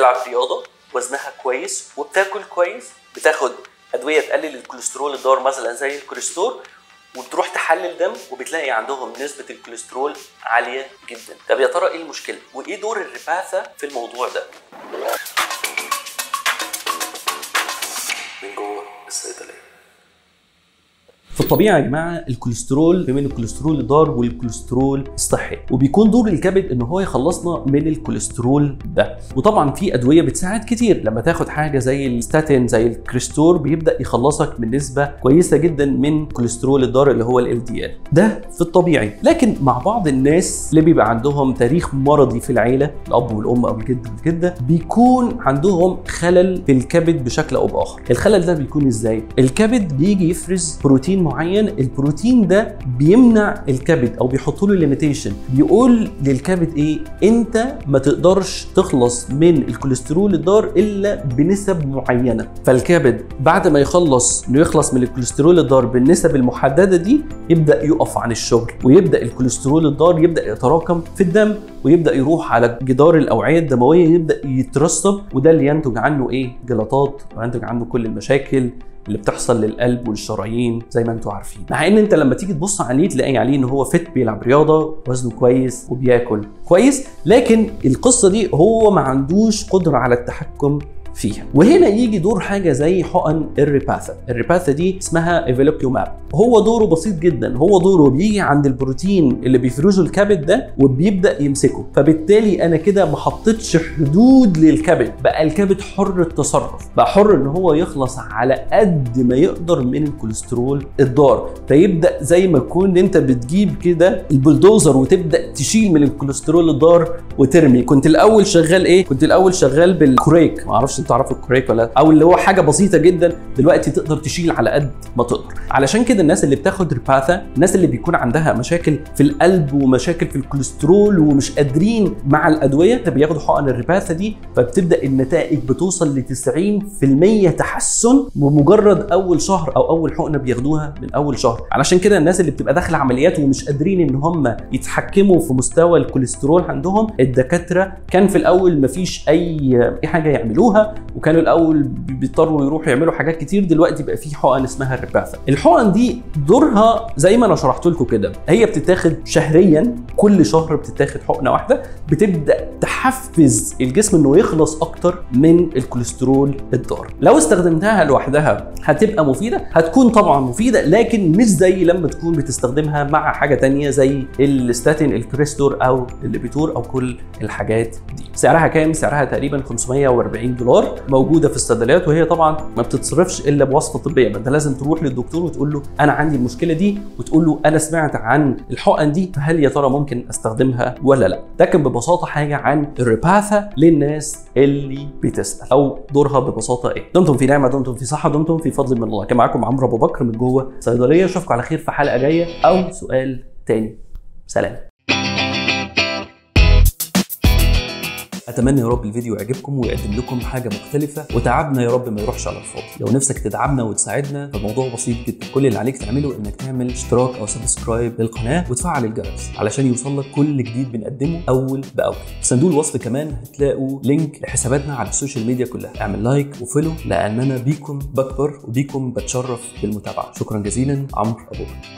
بتلعب رياضه وزنها كويس وبتاكل كويس بتاخد ادويه تقلل الكوليسترول الضار مثلا زي الكوليسترول وبتروح تحلل دم وبتلاقي عندهم نسبة الكوليسترول عالية جدا طب يا ترى ايه المشكلة وايه دور الرباثة في الموضوع ده من جوه الصيدلية في الطبيعه يا جماعه الكوليسترول في من الكوليسترول الضار والكوليسترول الصحي وبيكون دور الكبد ان هو يخلصنا من الكوليسترول ده وطبعا في ادويه بتساعد كتير لما تاخد حاجه زي الستاتين زي الكريستور بيبدا يخلصك من نسبه كويسه جدا من كوليسترول الضار اللي هو ال دي ال ده في الطبيعي لكن مع بعض الناس اللي بيبقى عندهم تاريخ مرضي في العيله الاب والام او الجد والجده بيكون عندهم خلل في الكبد بشكل او باخر الخلل ده بيكون ازاي الكبد بيجي يفرز بروتين معين البروتين ده بيمنع الكبد او بيحط له ليميتيشن بيقول للكبد ايه انت ما تقدرش تخلص من الكوليسترول الضار الا بنسب معينه فالكبد بعد ما يخلص انه يخلص من الكوليسترول الضار بالنسب المحدده دي يبدا يقف عن الشغل ويبدا الكوليسترول الضار يبدا يتراكم في الدم ويبدا يروح على جدار الاوعيه الدمويه يبدا يترسب وده اللي ينتج عنه ايه جلطات وينتج عنه كل المشاكل اللي بتحصل للقلب والشرايين زي ما انتم عارفين مع ان انت لما تيجي تبص عليه تلاقي عليه ان هو فت بيلعب رياضه وزنه كويس وبياكل كويس لكن القصه دي هو ما عندوش قدره على التحكم فيها وهنا يجي دور حاجه زي حقن الريباثا الريباثا دي اسمها ايفولوكيوماب هو دوره بسيط جدا هو دوره بيجي عند البروتين اللي بيفرزه الكبد ده وبيبدا يمسكه فبالتالي انا كده ما حطيتش حدود للكبد بقى الكبد حر التصرف بقى حر ان هو يخلص على قد ما يقدر من الكوليسترول الضار فيبدا زي ما تكون انت بتجيب كده البلدوزر وتبدا تشيل من الكوليسترول الضار وترمي كنت الاول شغال ايه كنت الاول شغال بالكوريك ما اعرفش انتوا تعرفوا الكوريك ولا او اللي هو حاجه بسيطه جدا دلوقتي تقدر تشيل على قد ما تقدر علشان كده الناس اللي بتاخد ريباثا الناس اللي بيكون عندها مشاكل في القلب ومشاكل في الكوليسترول ومش قادرين مع الادويه بياخدوا حقن الريباثا دي فبتبدا النتائج بتوصل ل 90% تحسن بمجرد اول شهر او اول حقنه بياخدوها من اول شهر علشان كده الناس اللي بتبقى داخله عمليات ومش قادرين ان هم يتحكموا في مستوى الكوليسترول عندهم الدكاتره كان في الاول مفيش اي اي حاجه يعملوها وكانوا الاول بيضطروا يروحوا يعملوا حاجات كتير دلوقتي بقى في حقن اسمها الريباثا الحقن دي دورها زي ما انا شرحت لكم كده هي بتتاخد شهريا كل شهر بتتاخد حقنه واحده بتبدا تحفز الجسم انه يخلص اكتر من الكوليسترول الضار لو استخدمتها لوحدها هتبقى مفيده هتكون طبعا مفيده لكن مش زي لما تكون بتستخدمها مع حاجه تانية زي الستاتين الكريستور او الليبيتور او كل الحاجات دي سعرها كام سعرها تقريبا 540 دولار موجوده في الصيدليات وهي طبعا ما بتتصرفش الا بوصفه طبيه ما انت لازم تروح للدكتور وتقول له انا عندي المشكله دي وتقول له انا سمعت عن الحقن دي فهل يا ترى ممكن استخدمها ولا لا ده كان ببساطه حاجه عن الريباثا للناس اللي بتسال او دورها ببساطه ايه دمتم في نعمه دمتم في صحه دمتم في فضل من الله كان معاكم عمرو ابو بكر من جوه صيدليه اشوفكم على خير في حلقه جايه او سؤال تاني سلام اتمنى يا رب الفيديو يعجبكم ويقدم لكم حاجه مختلفه وتعبنا يا رب ما يروحش على الفاضي لو نفسك تدعمنا وتساعدنا فالموضوع بسيط جدا كل اللي عليك تعمله انك تعمل اشتراك او سبسكرايب للقناه وتفعل الجرس علشان يوصل لك كل جديد بنقدمه اول باول في صندوق الوصف كمان هتلاقوا لينك لحساباتنا على السوشيال ميديا كلها اعمل لايك وفولو لاننا بيكم بكبر وبيكم بتشرف بالمتابعه شكرا جزيلا عمرو ابو بكر